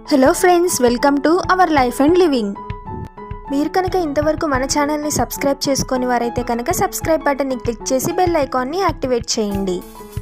hello friends welcome to our life and living మీరు కనుక ఇంతవరకు మన ఛానల్ని సబ్స్క్రైబ్ చేసుకొని వారైతే కనుక సబ్స్క్రైబ్ బటన్ని క్లిక్ చేసి బెల్ ఐకాన్ని యాక్టివేట్ చేయండి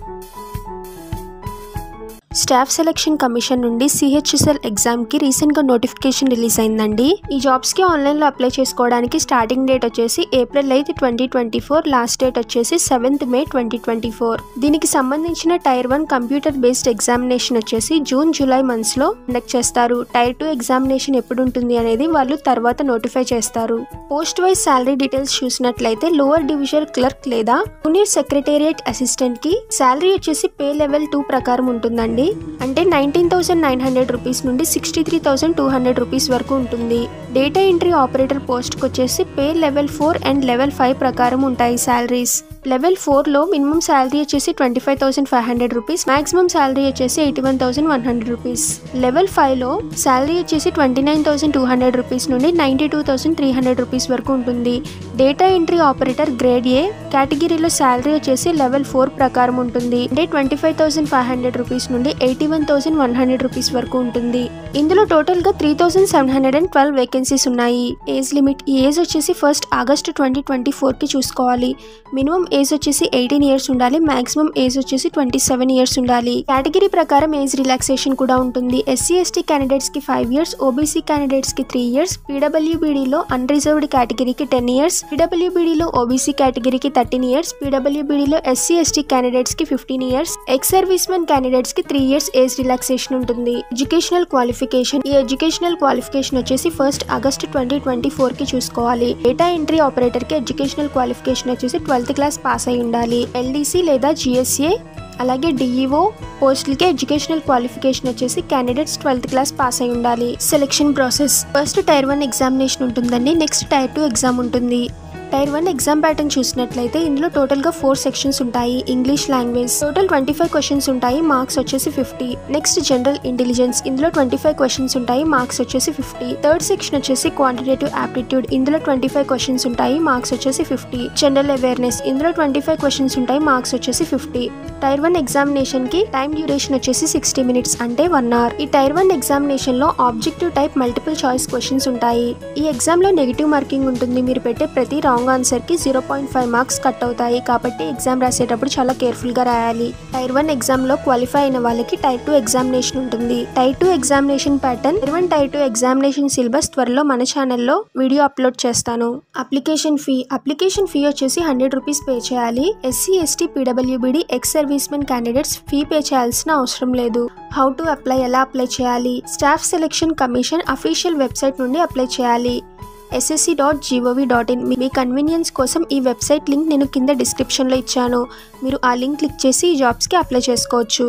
స్టాఫ్ సెలక్షన్ కమిషన్ నుండి సిహెచ్ఎస్ఎల్ ఎగ్జామ్కి రీసెంట్గా నోటిఫికేషన్ రిలీజ్ అయిందండి ఈ జాబ్స్కి ఆన్లైన్లో అప్లై చేసుకోవడానికి స్టార్టింగ్ డేట్ వచ్చేసి April eighth twenty twenty four last date వచ్చేసి seventh May twenty twenty four దీనికి సంబంధించిన tier one computer based examination వచ్చేసి జూన్ జూలై మంత్స్లో కండక్ట్ చేస్తారు టైర్ టూ ఎగ్జామినేషన్ ఎప్పుడు ఉంటుంది అనేది వాళ్ళు తర్వాత నోటిఫై చేస్తారు పోస్ట్ వైజ్ శాలరీ డీటెయిల్స్ చూసినట్లయితే లోవర్ డివిజన్ క్లర్క్ లేదా జూనియర్ సెక్రటేరియట్ అసిస్టెంట్ కి శాలరీ వచ్చేసి పే లెవెల్ టూ ప్రకారం ఉంటుందండి అంటే nineteen thousand nine hundred rupees నుండి sixty three thousand two hundred rupees వరకు ఉంటుంది డేటా ఎంట్రీ ఆపరేటర్ పోస్ట్కి వచ్చేసి pay level four and level five ప్రకారం ఉంటాయి శాలరీస్ లెవెల్ ఫోర్లో మినిమం శాలరీ వచ్చేసి twenty five thousand five hundred rupees maximum salary వచ్చేసి eighty one thousand one hundred rupees level ఫైవ్లో శాలరీ వచ్చేసి twenty nine thousand two hundred rupees నుండి ninety two thousand three hundred rupees వరకు ఉంటుంది data entry operator grade A కేటగిరీలో salary వచ్చేసి level four ప్రకారం ఉంటుంది అంటే twenty five thousand five hundred rupees నుండి eighty one thousand one hundred rupees వరకు ఉంటుంది ఇందులో టోటల్గా three thousand seven hundred and twelve vacancies age ఏజ్ లిమిట్ ఈ ఏజ్ వచ్చేసి ఫస్ట్ ఆగస్ట్ ట్వంటీ ట్వంటీ ఫోర్కి చూసుకోవాలి మినిమం ఏజ్ వచ్చేసి ఎయిటీన్ ఇయర్స్ ఉండాలి మాక్సిమం ఏజ్ వచ్చేసి ట్వంటీ సెవెన్ ఇయర్స్ ఉండాలి కేటగిరీ ప్రకారం ఏజ్ రిలాక్సేషన్ కూడా ఉంటుంది ఎస్సీ ఎస్టీ క్యాండిడేట్స్ కి ఫైవ్ ఇయర్స్ ఓబీసీ క్యాండిడేట్స్ కి త్రీ ఇయర్స్ పీడబ్ల్యూబీడీలో అన్రిజర్వ్డ్ కేటగిరీకి టెన్ ఇయర్స్ పీడబ్ల్యూబీడీలో ఓబీసీ కేటగిరీకి థర్టీన్ ఇయర్స్ పీడబ్ల్యూబీడీలో ఎస్సీ ఎస్టీ క్యాండిడేట్స్ కి fifteen years ex servicemen candidates కి త్రీ ఇయర్స్ ఏజ్ రిలాక్సేషన్ ఉంటుంది ఎడ్యుకేషనల్ క్వాలిఫికేషన్ ఈ ఎడ్యుకేషనల్ క్వాలిఫికేషన్ వచ్చేసి first August twenty twenty four కి చూసుకోవాలి డేటా ఎంట్రీ ఆపరేటర్ కి ఎడ్యుకేషనల్ క్వాలిఫికేషన్ వచ్చేసి ట్వెల్త్ క్లాస్ పాస్ అయి ఉండాలి ఎల్డీసీ లేదా జిఎస్ఏ అలాగే డిఈఓ పోస్టులకి ఎడ్యుకేషనల్ క్వాలిఫికేషన్ వచ్చేసి క్యాండిడేట్స్ ట్వెల్త్ క్లాస్ పాస్ అయి ఉండాలి selection process first tyre one examination ఉంటుందండి నెక్స్ట్ టైర్ టూ ఎగ్జామ్ ఉంటుంది టైర్ వన్ ఎగ్జామ్ ప్యాటర్న్ చూసినట్లయితే ఇందులో టోటల్గా ఫోర్ సెక్షన్స్ ఉంటాయి English language total twenty five questions ఉంటాయి మార్క్స్ వచ్చేసి ఫిఫ్టీ నెక్స్ట్ జనరల్ ఇంటెలిజెన్స్ ఇందులో ట్వంటీ ఫైవ్ క్వశ్చన్స్ ఉంటాయి మార్క్స్ వచ్చేసి ఫిఫ్టీ థర్డ్ సెక్షన్ వచ్చేసి క్వాంటిటేటివ్ ఆప్టిట్యూడ్ ఇందులో ట్వంటీ ఫైవ్ క్వశ్చన్స్ ఉంటాయి మార్క్స్ వచ్చేసి ఫిఫ్టీ జనరల్ అవేర్నెస్ ఇందులో ట్వంటీ ఫైవ్ క్వశ్చన్స్ ఉంటాయి మార్క్స్ వచ్చేసి ఫిఫ్టీ టైర్ వన్ ఎగ్జామినేషన్ కి టైం డ్యూరేషన్ వచ్చేసి సిక్స్టీ మినిట్స్ అంటే వన్ అవర్ ఈ టైర్ వన్ ఎగ్జామినేషన్ లో objective type multiple choice questions ఉంటాయి ఈ ఎగ్జామ్ లో నెగిటివ్ మార్కింగ్ ఉంటుంది మీరు పెట్టే ప్రతి రాంగ్ ఆన్సర్ కి zero point five marks cut అవుతాయి కాబట్టి ఎగ్జామ్ రాసేటప్పుడు చాలా కేర్ఫుల్ గా రాయాలి టైర్ వన్ ఎగ్జామ్ లో క్వాలిఫై అయిన వాళ్ళకి టైర్ టూ ఎగ్జామినేషన్ ఉంటుంది tier two examination pattern tier one tier two examination syllabus త్వరలో మన ఛానల్లో వీడియో అప్లోడ్ చేస్తాను అప్లికేషన్ ఫీ అప్లికేషన్ ఫీ వచ్చేసి హండ్రెడ్ రూపీస్ పే చేయాలి ఎస్సీ ఎస్టీ పీడబ్ల్యూబీడీ ex servicemen candidates fee pay చేయాల్సిన అవసరం లేదు హౌ టు అప్లై ఎలా అప్లై చేయాలి staff selection commission official website నుండి అప్లై చేయాలి SSC dot GOV dot in మీ కన్వీనియన్స్ కోసం ఈ వెబ్సైట్ లింక్ నేను కింద డిస్క్రిప్షన్లో ఇచ్చాను మీరు ఆ లింక్ క్లిక్ చేసి ఈ జాబ్స్కి అప్లై చేసుకోవచ్చు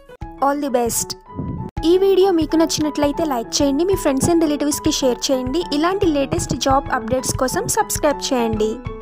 ఆల్ ది బెస్ట్ ఈ వీడియో మీకు నచ్చినట్లయితే లైక్ చేయండి మీ ఫ్రెండ్స్ అండ్ రిలేటివ్స్కి షేర్ చేయండి ఇలాంటి లేటెస్ట్ జాబ్ అప్డేట్స్ కోసం సబ్స్క్రైబ్ చేయండి